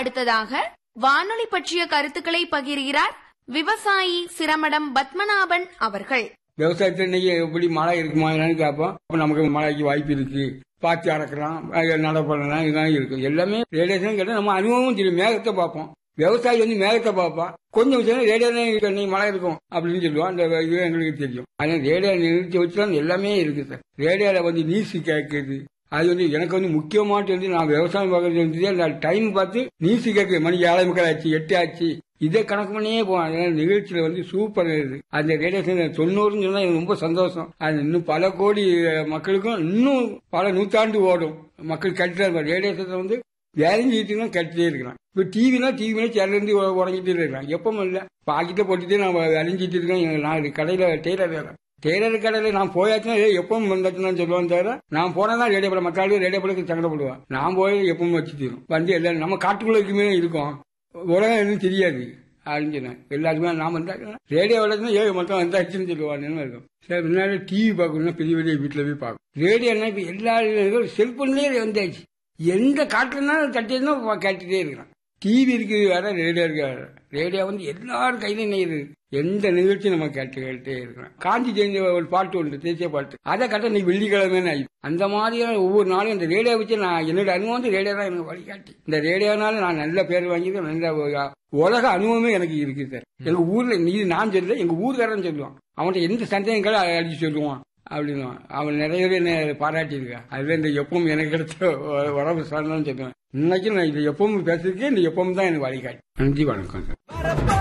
அடுத்ததாக வானொலி பற்றிய கருத்துக்களை பகிர்கிறார் விவசாயி சிரமடம் பத்மநாபன் அவர்கள் விவசாயத்துல இன்னைக்கு எப்படி மழை இருக்குமா என்னன்னு கேட்போம் அப்ப நமக்கு மழைக்கு வாய்ப்பு இருக்கு பாத்தி அறக்கலாம் நட பண்ணலாம் இதெல்லாம் இருக்கு எல்லாமே ரேடியேஷன் கேட்டால் நம்ம அனுபவமும் தெரியும் மேகத்தை பார்ப்போம் விவசாயி வந்து மேகத்தை பார்ப்பான் கொஞ்சம் விஷயம் ரேடியோ இன்னைக்கு மழை இருக்கும் அப்படின்னு சொல்லுவோம் அந்த இது எங்களுக்கு தெரியும் அதனால ரேடியோ நிறுத்தி வச்சுதான் எல்லாமே இருக்கு சார் ரேடியோல வந்து நியூஸ் கேட்குது அது வந்து எனக்கு வந்து முக்கியமாட்டு வந்து நான் விவசாயம் பார்க்கறது வந்து அந்த டைம் பார்த்து நியூஸ் கேட்குது மணிக்கு ஏழை முக்கால் ஆச்சு எட்டு ஆச்சு இதை கணக்கு பண்ணியே போவான் அதனால நிகழ்ச்சியில வந்து சூப்பர் இது அந்த ரேடியேஷன் தொண்ணூறுன்னு சொன்னா எனக்கு ரொம்ப சந்தோஷம் அது இன்னும் பல கோடி அஹ், மக்களுக்கும் இன்னும் பல நூற்றாண்டு ஓடும் மக்கள் கட்டுறாங்க ரேடியேஷன் வந்து வேலைஞ்சிட்டு கட்டிட்டே இருக்கிறான் இப்ப டிவினா டிவினா சேர்ந்து உடஞ்சிட்டு இருக்கிறான் எப்பவும் இல்ல பாக்கிட்ட போட்டுட்டு நான் அழிஞ்சிட்டு இருக்கேன் நான் கடையில டெய்லர் வேலை டெய்லர் கடையில நான் போயாச்சுன்னா ஏய், எப்பவும் வந்தாச்சுன்னு சொல்லுவான் தவிர நான் போனா ரேடியோ படம் மற்ற ஆளு ரேடியோ படத்துக்கு சங்கடப்படுவான் நான் போய் எப்பவும் வச்சு தீரும் வந்து எல்லாம் நம்ம காட்டுக்குள்ள இருக்குமே இருக்கோம் உலகம் எதுவும் தெரியாது அப்படின்னு சொன்னேன் எல்லாருக்குமே நான் வந்தா ரேடியோ வளர்த்துனா ஏழு மட்டும் வந்தாச்சுன்னு சொல்லுவான்னு இருக்கும் சரி முன்னாடி டிவி பார்க்கணும்னா பெரிய பெரிய வீட்டில் போய் பார்க்கணும் ரேடியோனா இப்போ எல்லா செல்போன்லேயே வந்தாச்சு எந்த காட்டுலனாலும் தட்டினா கேட்டுட்டே இருக்கிறான் டிவி இருக்கு வேற ரேடியோ இருக்கு வேற ரேடியோ வந்து எல்லாரும் கையில நெய்யுது எந்த நிகழ்ச்சியும் நம்ம கேட்டு கேட்டே இருக்கிறோம் காஞ்சி ஜெயந்தி ஒரு பாட்டு உண்டு தேசிய பாட்டு அதை கட்ட நீ வெள்ளிக்கிழமை ஆயிடுச்சு அந்த மாதிரியான ஒவ்வொரு நாளும் இந்த ரேடியோ வச்சு நான் என்னோட அனுபவம் வந்து ரேடியோ தான் எனக்கு வழிகாட்டி இந்த ரேடியோனால நான் நல்ல பேர் வாங்கியிருக்கேன் நல்ல ஒரு உலக அனுபவமே எனக்கு இருக்கு சார் எங்க ஊர்ல நீ நான் சொல்லல எங்க ஊர்காரன் சொல்லுவான் அவன்கிட்ட எந்த சந்தேகங்களும் அடிச்சு சொல்லுவான் அப்படின்னு அவன் நிறைய பேர் என்னை பாராட்டி இருக்கான் அதுல இந்த எப்பவும் எனக்கு கிடைச்ச ஒரு உறவு சார்ந்தான்னு சொல்லுவேன் இன்னைக்கு நான் இது எப்பவும் பேசிருக்கேன் இந்த எப்பவும் தான் எனக்கு வழிகாட்டி நன்றி வணக்கம் சார்